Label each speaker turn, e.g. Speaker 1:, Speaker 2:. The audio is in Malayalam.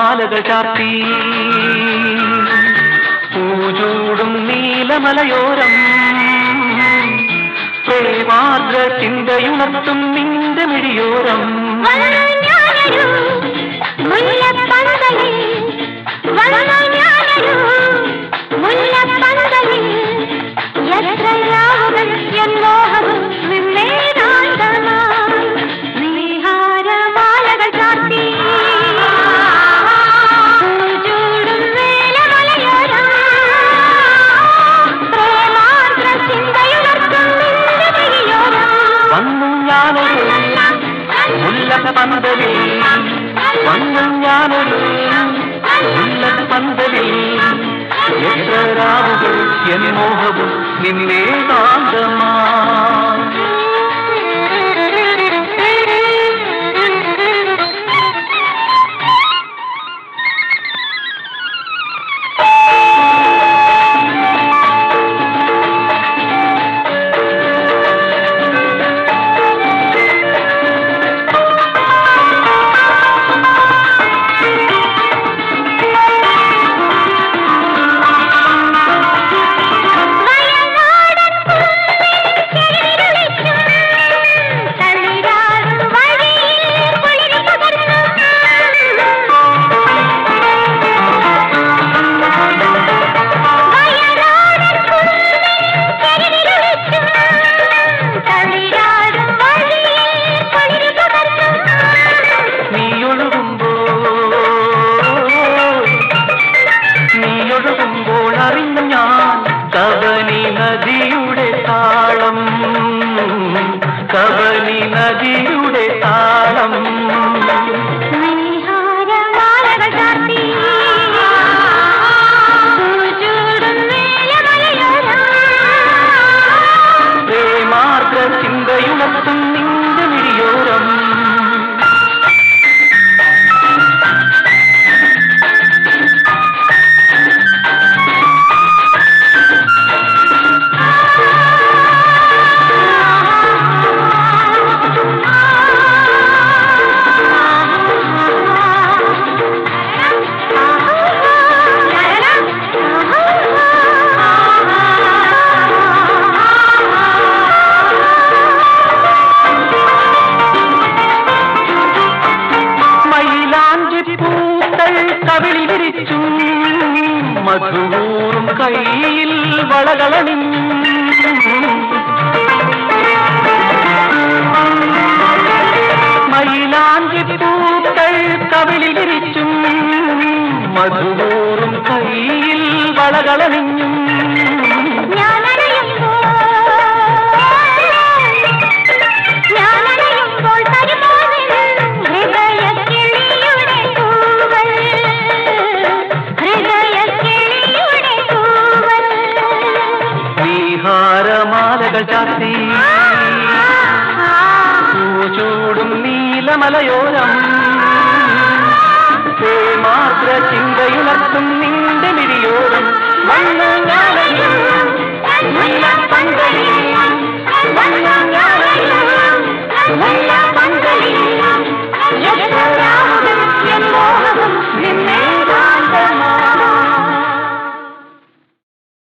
Speaker 1: നീഹാരമാലകൾ ചാർത്തി പൂജൂടും നീലമലയോരം പ്രേമാർദ്ര ചിന്തയുണർത്തും നിന്റെ മിഴിയോരം
Speaker 2: വന്നു ഞാനൊരു മുല്ലപ്പന്തലിൽ വന്നു ഞാനൊരു മുല്ലപ്പന്തലിൽ എത്രയാവുകൾ എൻ മോഹവും നിന്നേതാന്തമായി നീഹാരമാലകൾ ചാർത്തി പൂജൂടും വേലമലയോരം പ്രേമാർദ്ര ചിന്തയുണർത്തും നിന്റെ മിഴിയോരം
Speaker 1: വന്നു ഞാനൊരു മുല്ലപ്പന്തലിൽ വന്നു ഞാനൊരു മുല്ലപ്പന്തലിൽ എത്ര രാവുകൾ എൻ മോഹവും നിന്നെ കാന്തമാ
Speaker 2: വയനാടൻ ചെരുവിളിച്ചും തളിരാടും വഴിയിൽ കുളിരി പകർന്നു വയനാടൻ ചെരുവിളിച്ചും തളിരാടും വഴിയിൽ കുളിരി പകർന്നു
Speaker 1: നീയൊഴുകുമ്പോൾ നീയൊഴുകുമ്പോൾ അറിഞ്ഞു ഞാൻ കബനി നദിയുടെ താളം കബനി നദിയുടെ താളം
Speaker 2: നീഹാരമാലകൾ ചാർത്തി പൂജൂടും നീലമലയോരം
Speaker 1: പ്രേമാർദ്ര ചിന്തയുണർത്തും നിന്റെ മിഴിയോരം മയിലാഞ്ചി പൂക്കൾ കവിളിൽ വിരിച്ചു മധുവൂറും കയ്യിൽ വളകളണിഞ്ഞു മയിലാഞ്ചി പൂക്കൾ കവിളിൽ വിരിച്ചു മധുവൂറും കയ്യിൽ വളകളണിഞ്ഞു
Speaker 2: ഞാനണയുമ്പോൾ ഞാനണയുമ്പോൾ തരുമോനിൽ ഹൃദയക്കിളിയുടെ തൂവൽ ഹൃദയക്കിളിയുടെ തൂവൽ
Speaker 1: നീഹാരമാലകൾ ചാർത്തി പൂച്ചൂടും നീലമലയോരം പ്രേമാർദ്ര ചിന്തയുണർത്തും നിന്റെ